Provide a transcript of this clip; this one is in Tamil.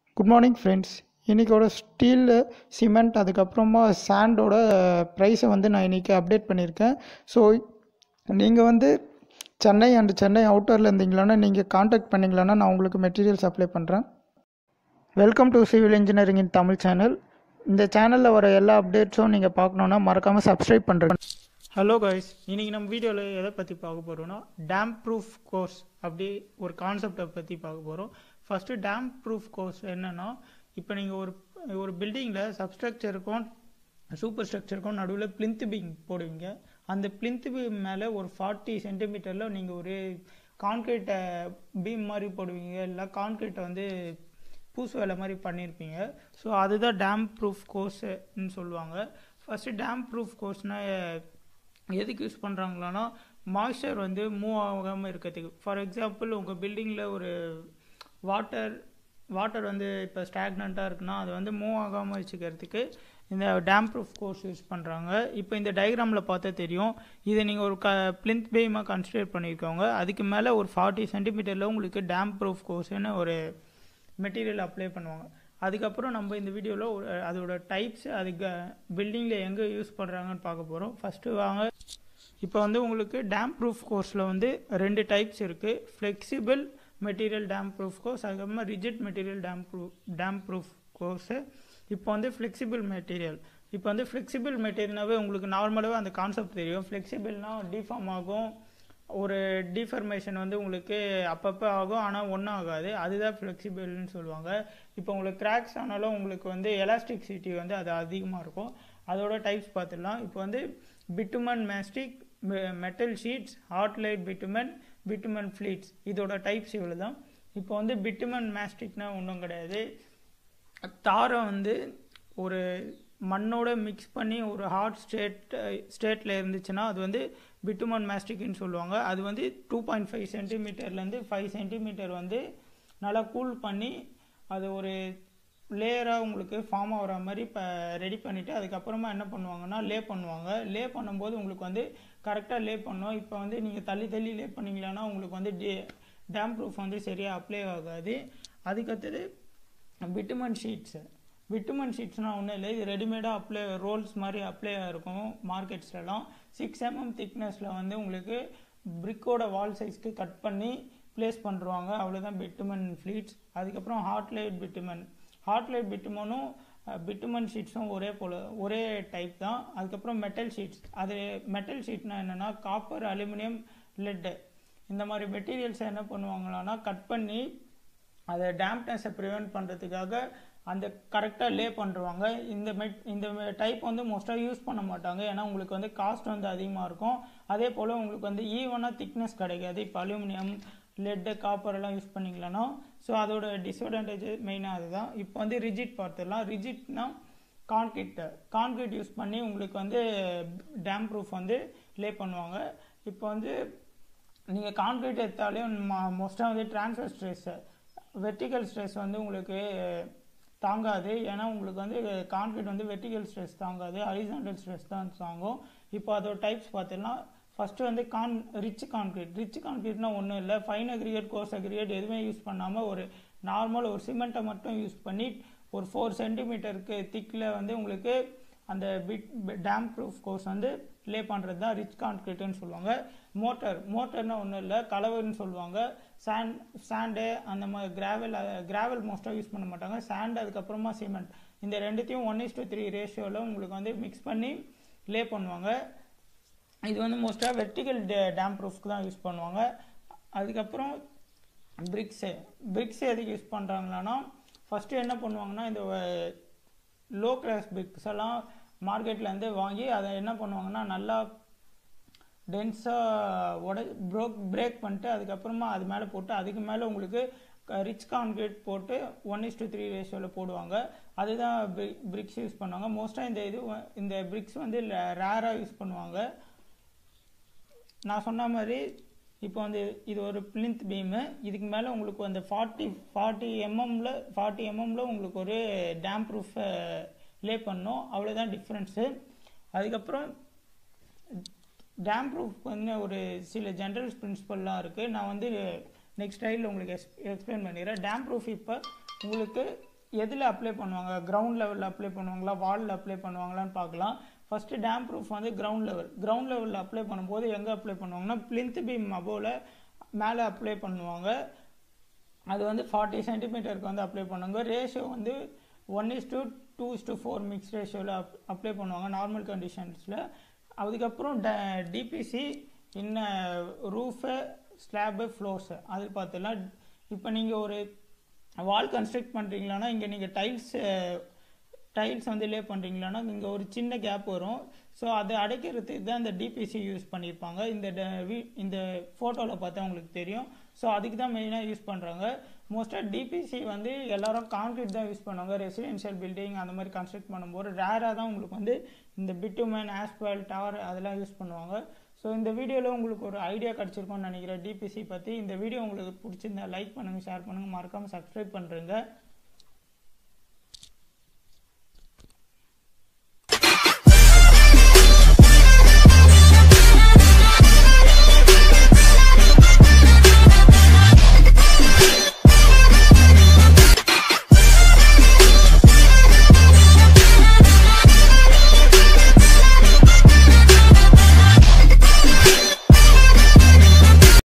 குட் மார்னிங் ஃப்ரெண்ட்ஸ் இன்றைக்கோட ஸ்டீல் சிமெண்ட் அதுக்கப்புறமா சாண்டோட ப்ரைஸை வந்து நான் இன்றைக்கி அப்டேட் பண்ணியிருக்கேன் ஸோ நீங்கள் வந்து சென்னை அண்ட் சென்னை அவுட்டரில் இருந்தீங்களான்னா நீங்கள் காண்டாக்ட் பண்ணிங்களான்னா நான் உங்களுக்கு மெட்டீரியல் சப்ளை பண்ணுறேன் welcome to civil engineering in Tamil channel இந்த சேனலில் வர எல்லா அப்டேட்ஸும் நீங்கள் பார்க்கணுன்னா மறக்காமல் சப்ஸ்கிரைப் பண்ணுறேன் ஹலோ கைஸ் இன்றைக்கி நம்ம வீடியோவில் எதை பற்றி பார்க்க போகிறோம்னா டேம் ப்ரூஃப் கோர்ஸ் அப்படி ஒரு கான்செப்டை பற்றி பார்க்க போகிறோம் ஃபஸ்ட்டு டேம் ப்ரூஃப் கோர்ஸ் என்னென்னா இப்போ நீங்கள் ஒரு ஒரு பில்டிங்கில் சப்ஸ்ட்ரக்சருக்கும் சூப்பர் ஸ்ட்ரக்சருக்கும் நடுவில் பிளிந்த் பீம் போடுவீங்க அந்த பிளிந்த் பீம் மேலே ஒரு ஃபார்ட்டி சென்டிமீட்டரில் நீங்கள் ஒரு கான்கிரீட்டை பீம் மாதிரி போடுவீங்க இல்லை கான்கிரீட்டை வந்து பூசு வேலை மாதிரி பண்ணியிருப்பீங்க ஸோ அதுதான் டேம் ப்ரூஃப் கோர்ஸ்ன்னு சொல்லுவாங்க ஃபஸ்ட்டு டேம் ப்ரூஃப் கோர்ஸ்னால் எதுக்கு யூஸ் பண்ணுறாங்களான்னா மாய்ஸ்சர் வந்து மூவ் ஆகாமல் இருக்கிறதுக்கு ஃபார் எக்ஸாம்பிள் உங்கள் பில்டிங்கில் ஒரு வாட்டர் வாட்டர் வந்து இப்போ ஸ்டாக்னண்ட்டாக இருக்குன்னா அது வந்து மூவ் ஆகாமல் வச்சுக்கிறதுக்கு இந்த டேம் ப்ரூஃப் கோர்ஸ் யூஸ் பண்ணுறாங்க இப்போ இந்த டயக்ராமில் பார்த்தா தெரியும் இதை நீங்கள் ஒரு க பிளிந்த் பேமாக கன்சிடர் பண்ணியிருக்கோங்க அதுக்கு மேலே ஒரு ஃபார்ட்டி சென்டிமீட்டரில் உங்களுக்கு டேம் ப்ரூஃப் கோர்ஸ்னு ஒரு மெட்டீரியல் அப்ளை பண்ணுவாங்க அதுக்கப்புறம் நம்ம இந்த வீடியோவில் ஒரு அதோட டைப்ஸ் அதுக்கு பில்டிங்கில் எங்கே யூஸ் பண்ணுறாங்கன்னு பார்க்க போகிறோம் ஃபஸ்ட்டு வாங்க இப்போ வந்து உங்களுக்கு டேம் ப்ரூஃப் கோர்ஸில் வந்து ரெண்டு டைப்ஸ் இருக்குது flexible material damp proof course அதுக்கப்புறமா rigid material damp proof damp proof course இப்போ வந்து ஃப்ளெக்சிபிள் மெட்டீரியல் இப்போ வந்து ஃப்ளெக்சிபிள் மெட்டீரியல்னாவே உங்களுக்கு நார்மலாகவே அந்த கான்செப்ட் தெரியும் ஃப்ளெக்சிபிள்னால் டிஃபார்ம் ஆகும் ஒரு டிஃபர்மேஷன் வந்து உங்களுக்கு அப்பப்போ ஆகும் ஆனால் ஒன்றும் ஆகாது அதுதான் ஃப்ளெக்சிபிள்னு சொல்லுவாங்க இப்போ உங்களுக்கு கிராக்ஸ் ஆனாலும் உங்களுக்கு வந்து எலாஸ்டிக்சிட்டி வந்து அது அதிகமாக இருக்கும் அதோட டைப்ஸ் பார்த்துடலாம் இப்போ வந்து bitumen mastic metal sheets hot laid bitumen bitumen felts இதோட டைப்ஸ் இவ்வளோ தான் இப்போ வந்து பிட்டுமன் மேஸ்டிக்னா ஒன்றும் கிடையாது தாரை வந்து ஒரு மண்ணோட மிக்ஸ் பண்ணி ஒரு ஹாட் ஸ்டேட் ஸ்டேட்டில் இருந்துச்சுன்னா அது வந்து பிட்டுமன் மேஸ்டிக்னு சொல்லுவாங்க அது வந்து டூ பாயிண்ட் ஃபைவ் சென்டிமீட்டர்லேருந்து ஃபைவ் சென்டிமீட்டர் வந்து நல்லா கூல் பண்ணி அது ஒரு லேயராக உங்களுக்கு ஃபார்ம் ஆகிற மாதிரி இப்போ ரெடி பண்ணிவிட்டு அதுக்கப்புறமா என்ன பண்ணுவாங்கன்னா லே பண்ணுவாங்க லே பண்ணும்போது உங்களுக்கு வந்து கரெக்டாக லே பண்ணோம் இப்போ வந்து நீங்கள் தள்ளி தள்ளி லே பண்ணிங்களான்னா உங்களுக்கு வந்து டே டேம் ப்ரூஃப் வந்து சரியாக அப்ளை ஆகாது அதுக்கடுத்தது பிட்டுமன் ஷீட்ஸு பிட்டுமன் ஷீட்ஸ்னால் ஒன்றும் இல்லை இது ரெடிமேடாக அப்ளை ரோல்ஸ் மாதிரி அப்ளை இருக்கும் மார்க்கெட்ஸ்லலாம் சிக்ஸ் எம்எம் திக்னஸில் வந்து உங்களுக்கு பிரிக்கோட வால் சைஸ்க்கு கட் பண்ணி ப்ளேஸ் பண்ணுருவாங்க அவ்வளோதான் பிட்டுமன் ஃப்ளீட்ஸ் அதுக்கப்புறம் hot laid bitumen hot laid பிட்டுமனும் பிட்டுமன் ஷீட்ஸும் ஒரே போல் ஒரே டைப் தான் அதுக்கப்புறம் மெட்டல் ஷீட்ஸ் அது மெட்டல் ஷீட்னா என்னென்னா காப்பர் அலுமினியம் லெட்டு இந்த மாதிரி மெட்டீரியல்ஸை என்ன பண்ணுவாங்களான்னா கட் பண்ணி அதை டேம்ப்னஸை ப்ரிவெண்ட் பண்ணுறதுக்காக அந்த கரெக்டாக லே பண்ணுருவாங்க இந்த மெட் இந்த டைப் வந்து மோஸ்ட்டாக யூஸ் பண்ண மாட்டாங்க ஏன்னா உங்களுக்கு வந்து காஸ்ட் வந்து அதிகமாக இருக்கும் அதே போல் உங்களுக்கு வந்து ஈவனாக திக்னஸ் கிடைக்காது இப்போ அலுமினியம் லெட்டு காப்பர் எல்லாம் யூஸ் பண்ணிக்கலன்னா ஸோ அதோட டிஸ்அட்வான்டேஜ் மெயினாக அதுதான் இப்போ வந்து ரிஜிட் பார்த்துடலாம் ரிஜிட்னா கான்கிரீட் கான்கிரீட் யூஸ் பண்ணி உங்களுக்கு வந்து டேம் ப்ரூஃப் வந்து லே பண்ணுவாங்க இப்போ வந்து நீங்கள் கான்கிரீட் எடுத்தாலே மோஸ்ட்டாக வந்து டிரான்ஸ்ஃபர் ஸ்ட்ரெஸ் வெர்டிக்கல் ஸ்ட்ரெஸ் வந்து உங்களுக்கு தாங்காது ஏன்னா உங்களுக்கு வந்து கான்கிரீட் வந்து வெர்டிக்கல் ஸ்ட்ரெஸ் தாங்காது ஹரிசாண்டல் ஸ்ட்ரெஸ் தான் தாங்கும் இப்போ அதோட டைப்ஸ் பார்த்தீங்கன்னா ஃபஸ்ட்டு வந்து கான் ரிச் கான்கிரீட் ரிச் கான்கிரீட்னா ஒன்றும் இல்லை ஃபைன் அக்ரிகேட் கோர்ஸ் அக்ரிகேட் எதுவுமே யூஸ் பண்ணாமல் ஒரு நார்மல் ஒரு சிமெண்ட்டை மட்டும் யூஸ் பண்ணி ஒரு ஃபோர் சென்டிமீட்டருக்கு திக்கில் வந்து உங்களுக்கு அந்த பிட் டேம் ப்ரூஃப் கோர்ஸ் வந்து லே பண்ணுறது தான் ரிச் கான்கிரீட்டுன்னு சொல்லுவாங்க மோட்டர் மோட்டர்னா ஒன்றும் இல்லை கலவர்னு சொல்லுவாங்க சாண்ட் சாண்டு அந்த மாதிரி கிராவல் கிராவல் மோஸ்ட்டாக யூஸ் பண்ண மாட்டாங்க சாண்ட் அதுக்கப்புறமா சிமெண்ட் இந்த ரெண்டுத்தையும் ஒன் இஸ் டூ த்ரீ ரேஷியோவில் உங்களுக்கு வந்து மிக்ஸ் பண்ணி லே பண்ணுவாங்க இது வந்து மோஸ்ட்டாக வெர்டிக்கல் டே டேம் ப்ரூஃப்க்கு தான் யூஸ் பண்ணுவாங்க அதுக்கப்புறம் பிரிக்ஸு பிரிக்ஸ் எதுக்கு யூஸ் பண்ணுறாங்களான்னா ஃபஸ்ட்டு என்ன பண்ணுவாங்கன்னா இந்த லோ கிளாஸ் பிரிக்ஸ் எல்லாம் மார்க்கெட்லேருந்து வாங்கி அதை என்ன பண்ணுவாங்கன்னா நல்லா டென்ஸாக உட ப்ரோக் பிரேக் பண்ணிட்டு அதுக்கப்புறமா அது மேலே போட்டு அதுக்கு மேலே உங்களுக்கு ரிச் கான்கிரீட் போட்டு ஒன் இஸ் டூ த்ரீ ரேஷியோவில் போடுவாங்க அதுதான் பிரிக்ஸ் யூஸ் பண்ணுவாங்க மோஸ்ட்டாக இந்த இது இந்த பிரிக்ஸ் வந்து ரேராக யூஸ் பண்ணுவாங்க நான் சொன்ன மாதிரி இப்போ வந்து இது ஒரு பிளிந்த் பீமு இதுக்கு மேலே உங்களுக்கு அந்த ஃபார்ட்டி ஃபார்ட்டி எம்எம்மில் ஃபார்ட்டி எம்எம்மில் உங்களுக்கு ஒரு டேம் ப்ரூஃபை லே பண்ணோம் அவ்வளோதான் டிஃப்ரென்ஸு அதுக்கப்புறம் டேம் ப்ரூஃப் வந்து ஒரு சில ஜென்ரல் பிரின்சிபல்லாம் இருக்குது நான் வந்து நெக்ஸ்ட் ஸ்டைலில் உங்களுக்கு எக்ஸ் எக்ஸ்பிளைன் பண்ணிடுறேன் டேம் ப்ரூஃப் இப்போ உங்களுக்கு எதில் அப்ளை பண்ணுவாங்க கிரவுண்ட் லெவலில் அப்ளை பண்ணுவாங்களா வாலில் அப்ளை பண்ணுவாங்களான்னு பார்க்கலாம் ஃபஸ்ட்டு டேம் ப்ரூஃப் வந்து கிரவுண்ட் லெவல் கிரவுண்ட் லெவலில் அப்ளை பண்ணும்போது எங்கே அப்ளை பண்ணுவாங்கன்னா பிளிந்த் பீம் அபோவில் மேலே அப்ளை பண்ணுவாங்க அது வந்து ஃபார்ட்டி சென்டிமீட்டருக்கு வந்து அப்ளை பண்ணுவாங்க ரேஷியோ வந்து one is to two is to four mix ரேஷியோவில் அப் அப்ளை பண்ணுவாங்க நார்மல் கண்டிஷன்ஸில் அதுக்கப்புறம் ட டிபிசி இன்ன ரூஃபு ஸ்லாபு ஃப்ளோர்ஸு அது பார்த்துலாம் இப்போ நீங்கள் ஒரு வால் கன்ஸ்ட்ரக்ட் பண்ணுறீங்களான்னா இங்கே நீங்கள் டைல்ஸ் டைல்ஸ் வந்து லே பண்ணுறீங்களான்னா இங்கே ஒரு சின்ன கேப் வரும் ஸோ அதை அடைக்கிறதுக்கு தான் இந்த டிபிசி யூஸ் பண்ணியிருப்பாங்க இந்த ட- வி- இந்த ஃபோட்டோவில் பார்த்தா உங்களுக்கு தெரியும் ஸோ அதுக்கு தான் மெயினாக யூஸ் பண்ணுறாங்க மோஸ்ட்டாக டிபிசி வந்து எல்லாரும் கான்க்ரீட் தான் யூஸ் பண்ணுவாங்க ரெசிடென்ஷியல் பில்டிங் அந்த மாதிரி கன்ஸ்ட்ரக்ட் பண்ணும்போது ரேராக தான் உங்களுக்கு வந்து இந்த பிட்டுமேன் ஆஸ்பால் டவர் அதெல்லாம் யூஸ் பண்ணுவாங்க ஸோ இந்த வீடியோவில் உங்களுக்கு ஒரு ஐடியா கிடச்சிருக்கும்னு நினைக்கிறேன் டிபிசி பற்றி இந்த வீடியோ உங்களுக்கு பிடிச்சிருந்தா லைக் பண்ணுங்கள் ஷேர் பண்ணுங்கள் மறக்காமல் சப்ஸ்கிரைப் பண்ணுறேங்க